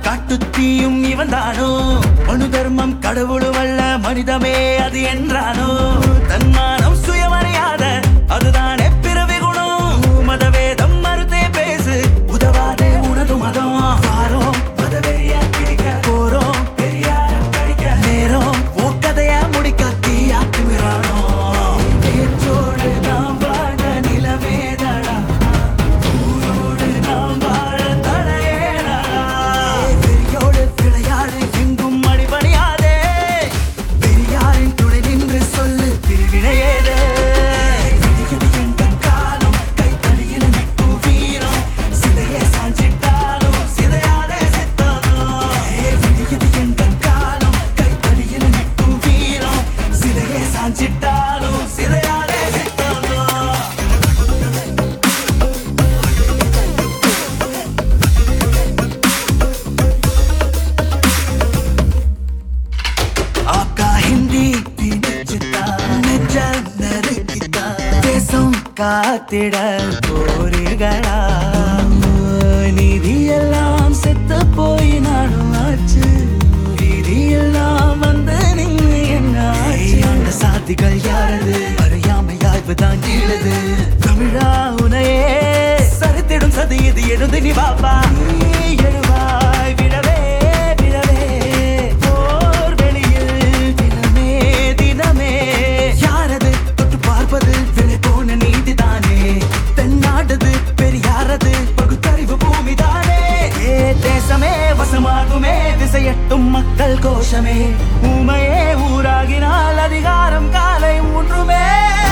காட்டுத்தீயும் இவன் தானோ மனு தர்மம் கடவுளும் அல்ல மனிதமே அது என்றானோ தன்மானம் சுயமறியாத அதுதானே பிறவி குணம் மதவேதம் மறுத்தே பேசு உதவாதே உனது மதம் வாரோம் மதவெறியா கிழிக்க போறோம் பெரியார கழிக்க நேரம் உன் கதையா முடிக்க தீயாக்கு மிரானோ பேச்சோடு நாம் வாழ நிலவேதடா ஊரோடு நாம் வாழ தடையேடா பெரியோடு விளையாடு எங்கும் அடிபணியாதே பெரியாரின் துணை நின்று சொல்லு பிரிவினையேதே விடியது எங்கள் காலம் கைத்தடியில் நிற்கும் வீரம் சிதைய சாஞ்சிட்டாலும் சிதையாதே செத்தாலும் விடியது எங்கள் காலம் கைத்தடியில் நிற்கும் வீரம் சிதைய சாஞ்சிட்டாலும் சிதையாதே செத்தாலும் आपका हिंदी திணிச்சுட்டா நெஞ்ச நெருக்கிட்டா தேசம் காத்திட போறீர்களா நிதியெல்லாம் செத்து போய் நாடும் ஆச்சு வீதியெல்லாம் வந்து நின்று என்ன அந்த சாத்திகள் யாரது அறியாமை யாய்வு தான் கீழது தமிழா உனையே சரித்திடும் சதி இது எழுந்து நீ பாப்பா நீ எழுவாய் விடவே விடவே போர் வெளியில் தினமே தினமே யாரது தொட்டு பார்ப்பது விலை போன நீதிதானே தென்னாடுது பெரியாரது பகுத்தறிவு பூமிதானே ஏ தேசமே வசமாகுமே திசையட்டும் மக்கள் கோஷமே ஊமையே ஊராகினால் அதிகாரம் காலை ஊன்றுமே